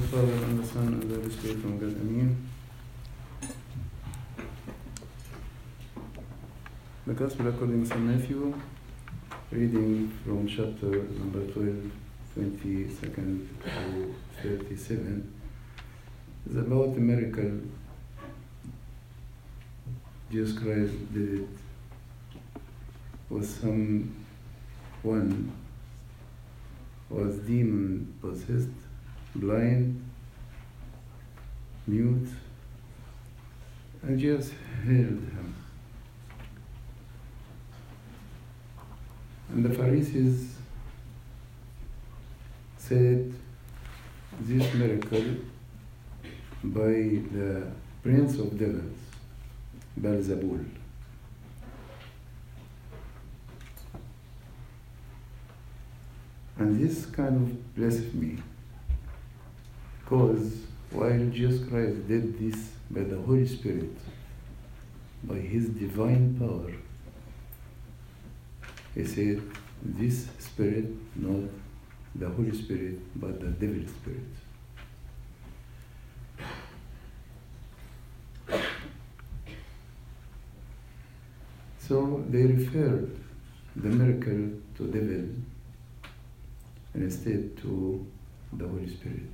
Father, and the Son, and the Holy Spirit, from God. Amen. The Gospel according to St. Matthew, reading from chapter number 12, 22nd to 37, is about the miracle Jesus Christ did it with someone was demon possessed, blind, mute, and just healed him. And the Pharisees said this miracle by the prince of devils, Beelzebul. And this kind of blessed me because while Jesus Christ did this by the Holy Spirit, by his divine power, he said, This spirit, not the Holy Spirit, but the devil spirit. So they referred the miracle to devil and instead to the Holy Spirit.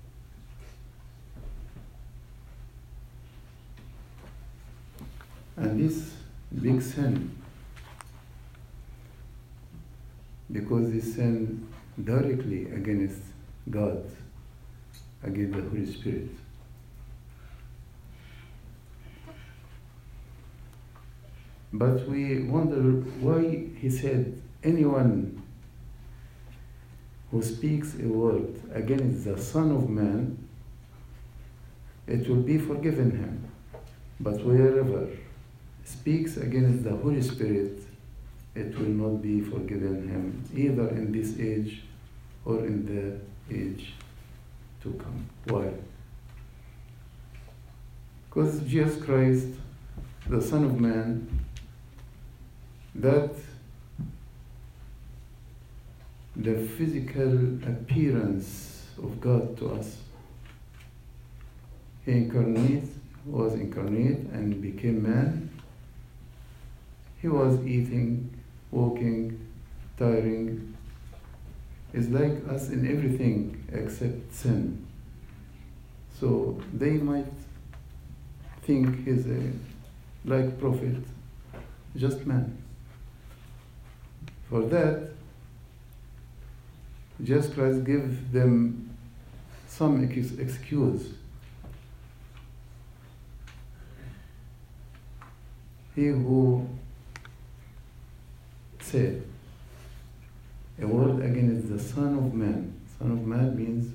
And this big sin, because this sin directly against God, against the Holy Spirit. But we wonder why he said anyone who speaks a word against the Son of Man, it will be forgiven him. But wherever speaks against the Holy Spirit, it will not be forgiven him, either in this age or in the age to come. Why? Because Jesus Christ, the Son of Man, that the physical appearance of God to us. He incarnate, was incarnate and became man. He was eating, walking, tiring. Is like us in everything except sin. So they might think he's a like prophet, just man. For that, Jesus Christ give them some ex- excuse. He who said a word against the Son of Man. Son of Man means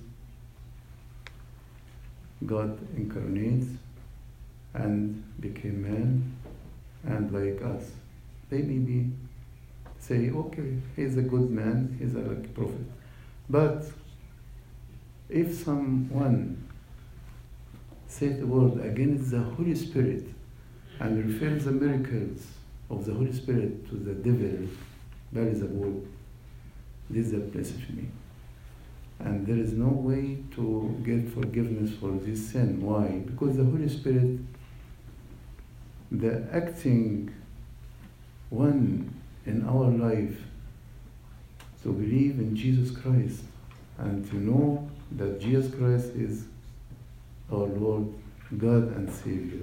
God incarnates and became man and like us. They maybe say, okay, he's a good man, he's a like prophet. But if someone said a word against the Holy Spirit and refers the miracles of the Holy Spirit to the devil, Beelzebul, this is a blasphemy. And there is no way to get forgiveness for this sin. Why? Because the Holy Spirit, the acting one in our life to believe in Jesus Christ and to know that Jesus Christ is our Lord, God, and Savior.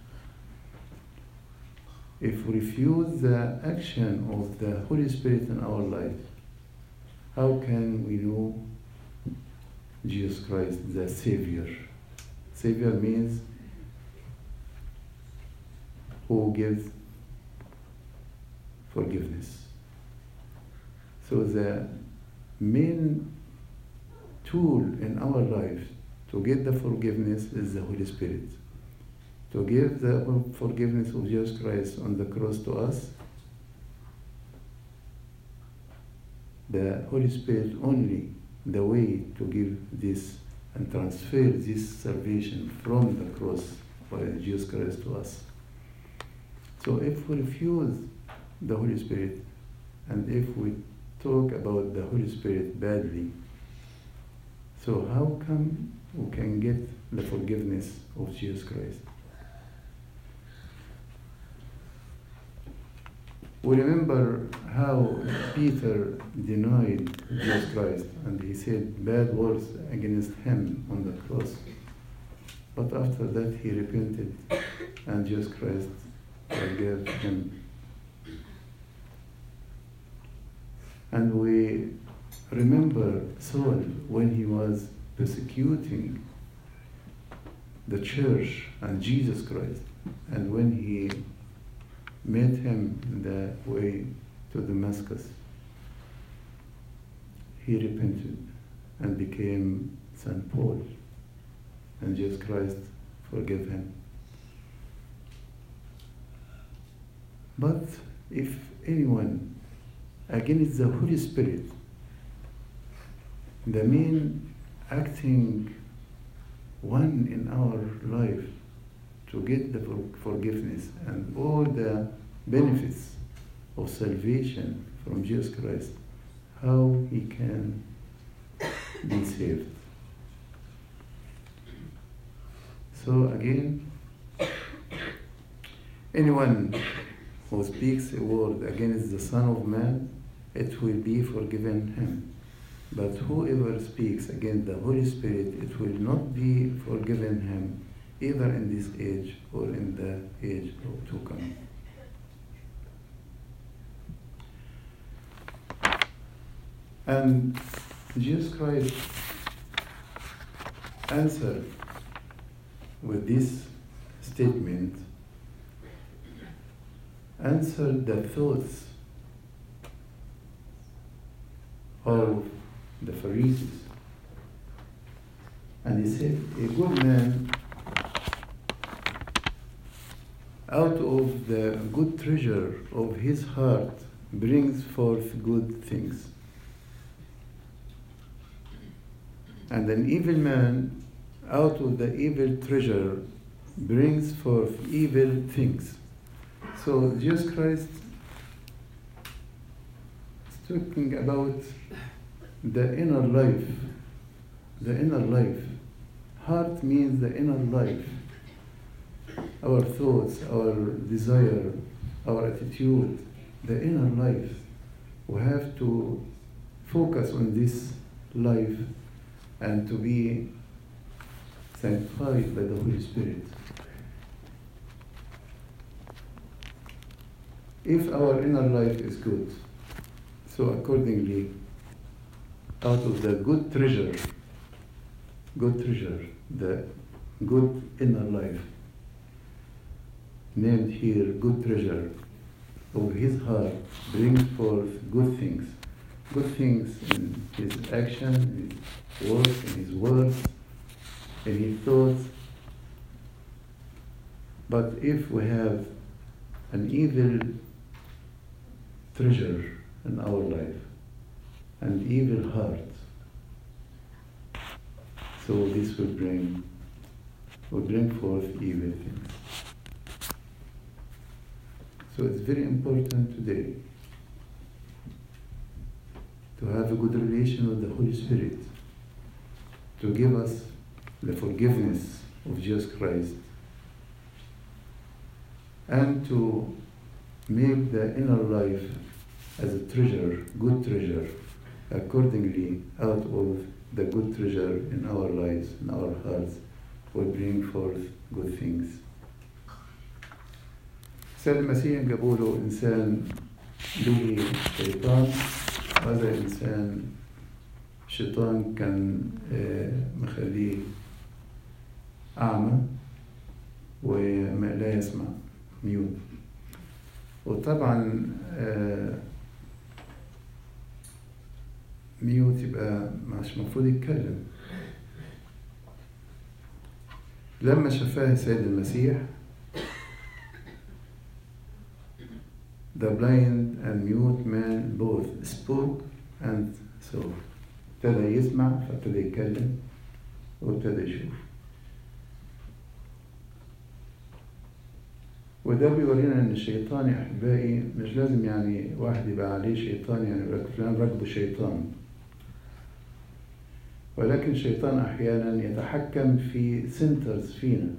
If we refuse the action of the Holy Spirit in our life, how can we know Jesus Christ, the Savior? Savior means who gives forgiveness. So the main tool in our life to get the forgiveness is the Holy Spirit. To give the forgiveness of Jesus Christ on the cross to us, the Holy Spirit only the way to give this and transfer this salvation from the cross by Jesus Christ to us. So if we refuse the Holy Spirit and if we talk about the Holy Spirit badly, so how come who can get the forgiveness of Jesus Christ. We remember how Peter denied Jesus Christ and he said bad words against him on the cross. But after that he repented and Jesus Christ forgave him. And we remember Saul when he was persecuting the church and Jesus Christ, and when he met him in the way to Damascus, he repented and became St. Paul, and Jesus Christ forgave him. But if anyone against the Holy Spirit, the main acting one in our life to get the forgiveness and all the benefits of salvation from Jesus Christ, how he can be saved. So again, anyone who speaks a word against the Son of Man, it will be forgiven him. But whoever speaks against the Holy Spirit, it will not be forgiven him, either in this age or in the age to come. And Jesus Christ answered with this statement, answered the thoughts of the Pharisees. And he said, A good man out of the good treasure of his heart brings forth good things. And an evil man out of the evil treasure brings forth evil things. So Jesus Christ is talking about the inner life. The inner life. Heart means the inner life. Our thoughts, our desire, our attitude, the inner life. We have to focus on this life and to be sanctified by the Holy Spirit. If our inner life is good, so accordingly, out of the good treasure, good treasure, the good inner life, named here good treasure, of his heart brings forth good things. Good things in his action, in his work, in his words, in his thoughts. But if we have an evil treasure in our life, an evil heart, so this will bring will bring forth evil things. So it's very important today to have a good relation with the Holy Spirit, to give us the forgiveness of Jesus Christ, and to make the inner life as a treasure, good treasure, accordingly out of the good treasure in our lives, in our hearts, will bring forth good things. سيد المسيح جابوا له إنسان به شيطان هذا الإنسان الشيطان كان مخليه أعمى وما لا يسمع ميوت وطبعا ميوت يبقى مش المفروض يتكلم لما شفاه السيد المسيح the blind and mute man both spoke and saw ابتدى يسمع فابتدى يتكلم وابتدى يشوف وده بيورينا ان الشيطان يا احبائي مش لازم يعني واحد يبقى عليه شيطان يعني يقول لك فلان راكبه شيطان ولكن الشيطان أحيانا يتحكم في سنترز فينا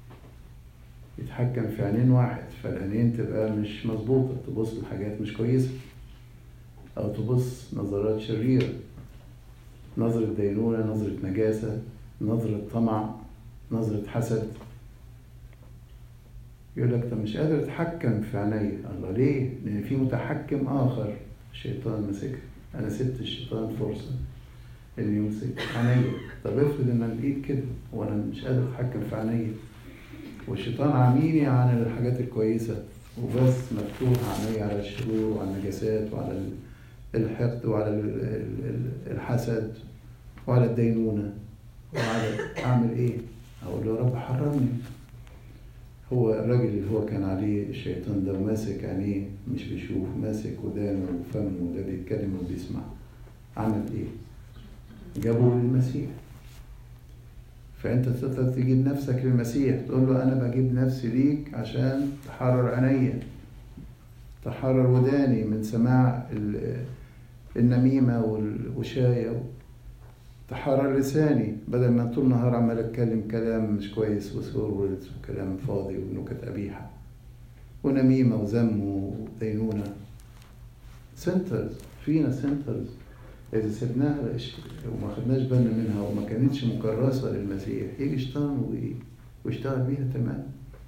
يتحكم في عينين واحد فالعينين تبقى مش مظبوطة تبص لحاجات مش كويسة أو تبص نظرات شريرة نظرة دينونة نظرة نجاسة نظرة طمع نظرة حسد يقول لك طب مش قادر اتحكم في عيني الله ليه؟ لان في متحكم اخر الشيطان ماسكها انا سبت الشيطان فرصه اللي يمسك عينيا طب افرض ان الايد كده وانا مش قادر اتحكم في عينيا والشيطان عميني عن الحاجات الكويسه وبس مفتوح عيني على الشرور وعلى النجاسات وعلى الحقد وعلى الحسد وعلى الدينونه وعلى اعمل ايه؟ اقول له يا رب حرمني هو الراجل اللي هو كان عليه الشيطان ده وماسك عينيه مش بيشوف ماسك ودانه وفمه ده بيتكلم وبيسمع عمل ايه؟ جابه للمسيح فانت تقدر تجيب نفسك للمسيح تقول له انا بجيب نفسي ليك عشان تحرر عينيا تحرر وداني من سماع النميمة والوشاية تحرر لساني بدل ما طول النهار عمال اتكلم كلام مش كويس وسور وكلام فاضي ونكت قبيحة ونميمة وذم ودينونة سنترز فينا سنترز إذا سبناها وما خدناش بالنا منها وما كانتش مكرسة للمسيح يجي شيطان ويشتغل بيها تمام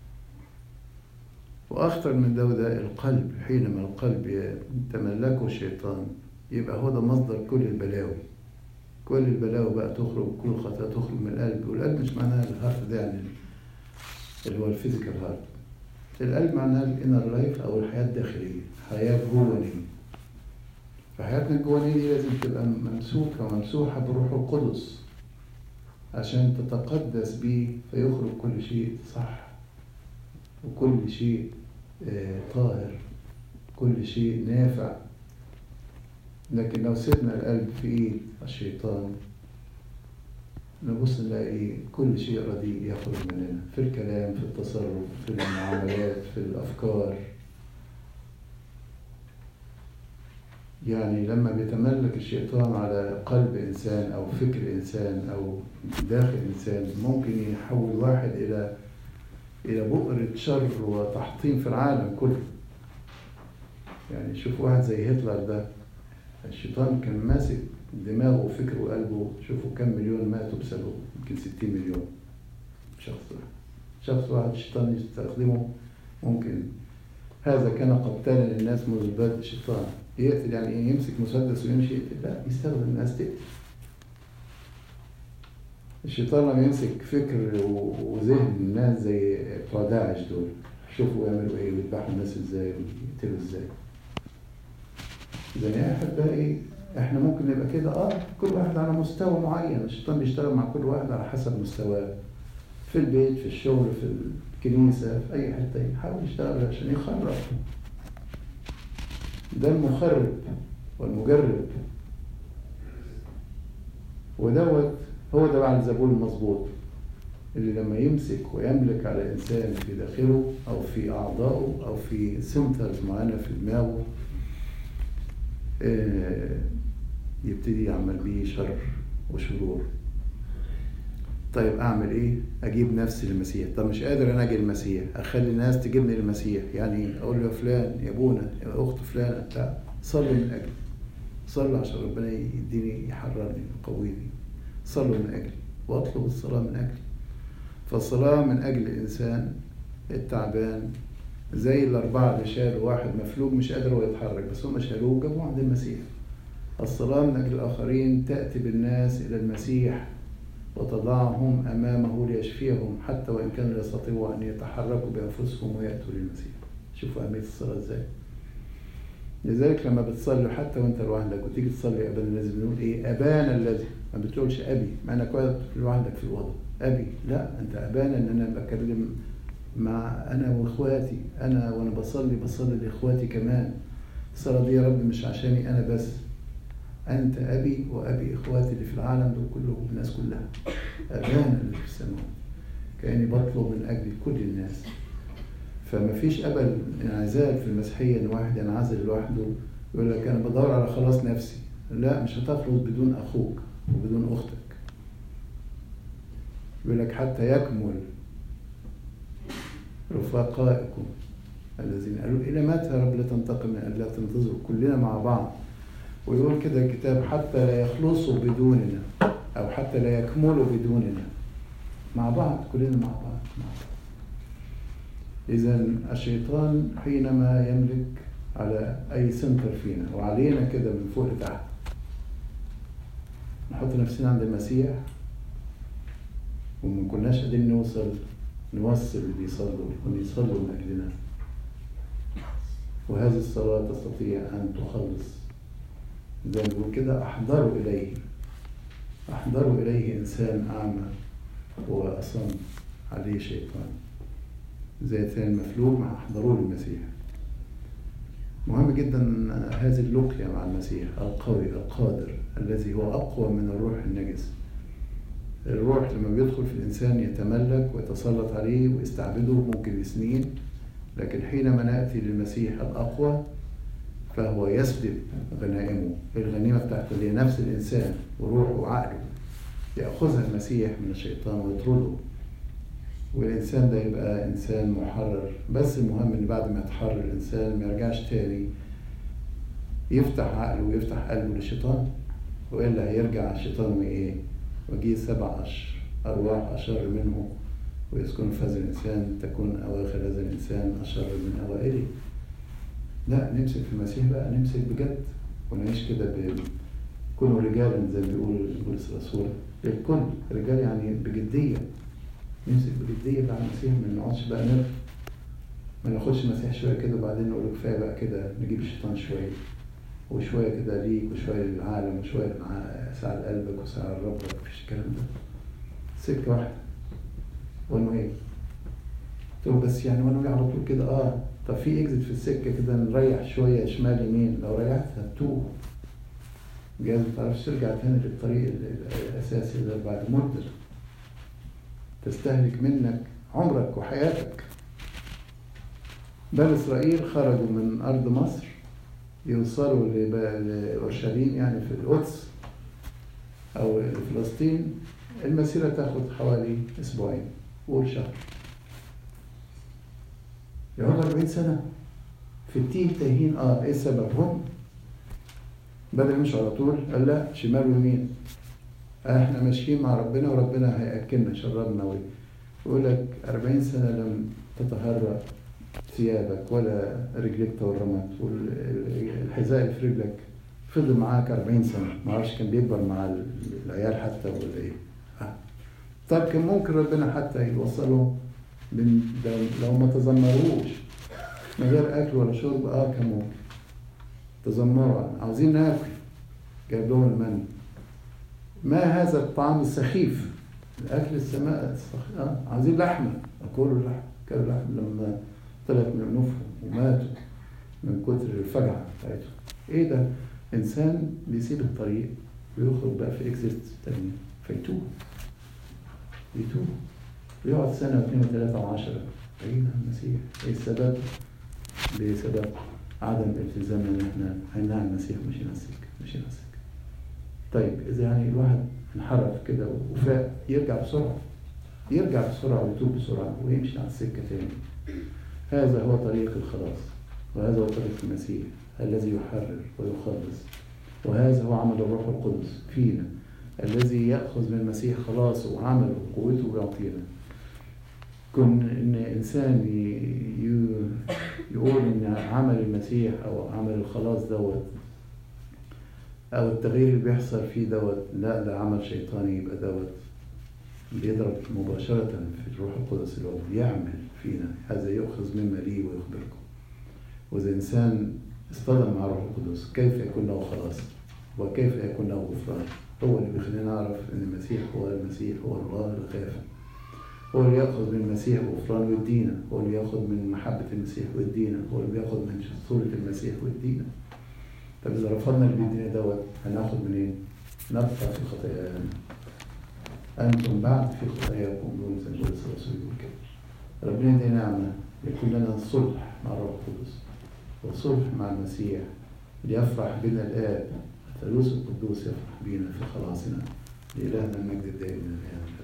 وأخطر من ده وده القلب حينما القلب يتملكه الشيطان يبقى هو ده مصدر كل البلاوي كل البلاوي بقى تخرج كل الخطايا تخرج من القلب والقلب مش معناها الهارت ده يعني اللي هو الفيزيكال هارت القلب معناها الانر لايف او الحياه الداخليه حياه جوانيه فحياتنا الجوانيه دي لازم تبقى ممسوكه وممسوحه بالروح القدس عشان تتقدس بيه فيخرج كل شيء صح وكل شيء طاهر كل شيء نافع لكن لو سيبنا القلب في ايد الشيطان نبص نلاقي كل شيء رديء يخرج مننا في الكلام في التصرف في المعاملات في الأفكار يعني لما بيتملك الشيطان على قلب إنسان أو فكر إنسان أو داخل إنسان ممكن يحول واحد إلى إلى بؤرة شر وتحطيم في العالم كله يعني شوف واحد زي هتلر ده الشيطان كان ماسك دماغه وفكره وقلبه شوفوا كم مليون ماتوا بسببه يمكن 60 مليون شخص واحد شخص واحد الشيطان يستخدمه ممكن هذا كان قتالا للناس منذ بدء الشيطان يقتل يعني ايه يمسك مسدس ويمشي يقتل لا يستخدم الناس تقتل الشيطان لما يمسك فكر وذهن الناس زي بتوع داعش دول شوفوا يعملوا ايه ويذبحوا الناس ازاي ويقتلوا ازاي زي يا احبائي احنا ممكن نبقى كده اه كل واحد على مستوى معين الشيطان بيشتغل مع كل واحد على حسب مستواه في البيت في الشغل في الكنيسة في أي حتة يحاول يشتغل عشان يخرب ده المخرب والمجرب ودوت هو ده بقى الزبون المظبوط اللي لما يمسك ويملك على إنسان في داخله أو في أعضائه أو في سنترز معينة في دماغه يبتدي يعمل بيه شر وشرور طيب اعمل ايه اجيب نفسي للمسيح طب مش قادر انا اجي للمسيح اخلي الناس تجيبني للمسيح يعني اقول له يا فلان يا ابونا يا اخت فلانه لا صلي من اجلي صلي عشان ربنا يديني يحررني يقويني صلوا من اجلي واطلب الصلاه من اجلي فالصلاه من اجل الانسان التعبان زي الأربعة اللي شالوا واحد مفلوج مش قادر هو يتحرك بس هم شالوه وجابوه عند المسيح الصلاة من أجل الآخرين تأتي بالناس إلى المسيح وتضعهم أمامه ليشفيهم حتى وإن كانوا يستطيعوا أن يتحركوا بأنفسهم ويأتوا للمسيح شوفوا أهمية الصلاة إزاي لذلك لما بتصلي حتى وانت لوحدك وتيجي تصلي ابانا لازم نقول ايه ابانا الذي ما بتقولش ابي مع انك واقف لوحدك في الاوضه ابي لا انت ابانا ان انا بكلم مع انا واخواتي انا وانا بصلي بصلي لاخواتي كمان الصلاه دي يا رب مش عشاني انا بس انت ابي وابي اخواتي اللي في العالم دول كلهم الناس كلها ابانا اللي في السماء كاني بطلب من اجل كل الناس فما فيش ابدا انعزال في المسيحيه ان واحد ينعزل لوحده يقول لك انا بدور على خلاص نفسي لا مش هتخلص بدون اخوك وبدون اختك يقول لك حتى يكمل رفقائكم الذين قالوا إلى متى يا رب لا تنتقم لا تنتظر كلنا مع بعض ويقول كده الكتاب حتى لا يخلصوا بدوننا أو حتى لا يكملوا بدوننا مع بعض كلنا مع بعض مع بعض إذا الشيطان حينما يملك على أي سنتر فينا وعلينا كده من فوق لتحت نحط نفسنا عند المسيح وما كناش قادرين نوصل نوصل اللي بيصلوا واللي يصلوا من أجلنا وهذه الصلاة تستطيع أن تخلص زي ما بيقول كده أحضروا إليه أحضروا إليه إنسان أعمى وأصم عليه شيطان زي ثاني المفلوج مع أحضروه للمسيح مهم جدا هذه اللقية مع المسيح القوي القادر الذي هو أقوى من الروح النجس الروح لما بيدخل في الإنسان يتملك ويتسلط عليه ويستعبده ممكن لسنين لكن حينما نأتي للمسيح الأقوى فهو يسلب غنائمه الغنيمة بتاعته اللي هي نفس الإنسان وروحه وعقله يأخذها المسيح من الشيطان ويطرده والإنسان ده يبقى إنسان محرر بس المهم إن بعد ما يتحرر الإنسان ما يرجعش تاني يفتح عقله ويفتح قلبه للشيطان وإلا هيرجع الشيطان وإيه وجيه سبع أشر أرواح أشر منه ويسكن في هذا الإنسان تكون أواخر هذا الإنسان أشر من أوائله لا نمسك في المسيح بقى نمسك بجد ونعيش كده ب كونوا رجالا زي ما بيقول بولس الرسول للكل رجال يعني بجدية نمسك بجدية بقى المسيح ما نقعدش بقى نرف ما ناخدش المسيح شوية كده وبعدين نقول له كفاية بقى كده نجيب الشيطان شوية وشوية كده ليك وشوية للعالم وشوية مع ساعة لقلبك وساعة لربك مفيش الكلام ده سكة واحدة وانه ايه؟ تقول بس يعني وانا على طول كده اه طب في اكزت في السكه كده نريح شويه شمال يمين لو ريحت هتوه جايز ما تعرفش ترجع تاني للطريق الاساسي ده بعد مده تستهلك منك عمرك وحياتك بني اسرائيل خرجوا من ارض مصر يوصلوا لاورشليم يعني في القدس او فلسطين المسيره تاخد حوالي اسبوعين قول شهر يقعدوا 40 سنة في التيه تايهين اه ايه السبب هم بدل يمشوا على طول قال لا شمال ويمين آه احنا ماشيين مع ربنا وربنا هياكلنا شربنا ويقول لك 40 سنة لم تتهرى ثيابك ولا رجلك تورمت والحذاء اللي في رجلك فضل معاك 40 سنة ما اعرفش كان بيكبر مع العيال حتى ولا ايه آه. طب كان ممكن ربنا حتى يوصله من لو ما تذمروش من غير اكل ولا شرب اه كان ممكن تذمروا عاوزين ناكل جايب لهم المن ما هذا الطعام السخيف الاكل السماء آه. عاوزين لحمه اكلوا اللحم كلوا اللحم لما طلعت من انوفهم وماتوا من كتر الفجعه بتاعتهم ايه ده انسان بيسيب الطريق ويخرج بقى في اكزيت تاني فيتوه يتوه ويقعد سنة واثنين وثلاثة وعشرة بعيد عن المسيح ايه السبب؟ بسبب عدم التزامنا ان احنا هنمنع المسيح مشينا السكة مشينا السكة طيب اذا يعني الواحد انحرف كده وفاق يرجع بسرعة يرجع بسرعة ويتوب بسرعة ويمشي على السكة تاني هذا هو طريق الخلاص وهذا هو طريق المسيح الذي يحرر ويخلص وهذا هو عمل الروح القدس فينا الذي يأخذ من المسيح خلاصه وعمله وقوته ويعطينا كن ان انسان يقول ان عمل المسيح او عمل الخلاص دوت او التغيير اللي بيحصل فيه دوت لا ده عمل شيطاني يبقى دوت بيضرب مباشرة في الروح القدس اللي هو بيعمل فينا هذا يؤخذ مما لي ويخبركم وإذا إنسان اصطدم مع الروح القدس كيف يكون له خلاص وكيف يكون له غفران هو اللي بيخلينا نعرف ان المسيح هو المسيح هو الله الخافي هو اللي ياخذ من المسيح غفران ويدينا هو اللي ياخذ من محبه المسيح ويدينا هو اللي بياخذ من صوره المسيح ويدينا طب اذا رفضنا اللي بيدينا دوت هناخد منين؟ نبقى في خطايانا انتم بعد في خطاياكم دون زي ما الرسول يقول كده ربنا يدينا نعمه يكون لنا صلح مع الروح القدس وصلح مع المسيح ليفرح بنا الآب الثالوث القدوس يفرح بنا في خلاصنا لإلهنا المجد الدائم من الآن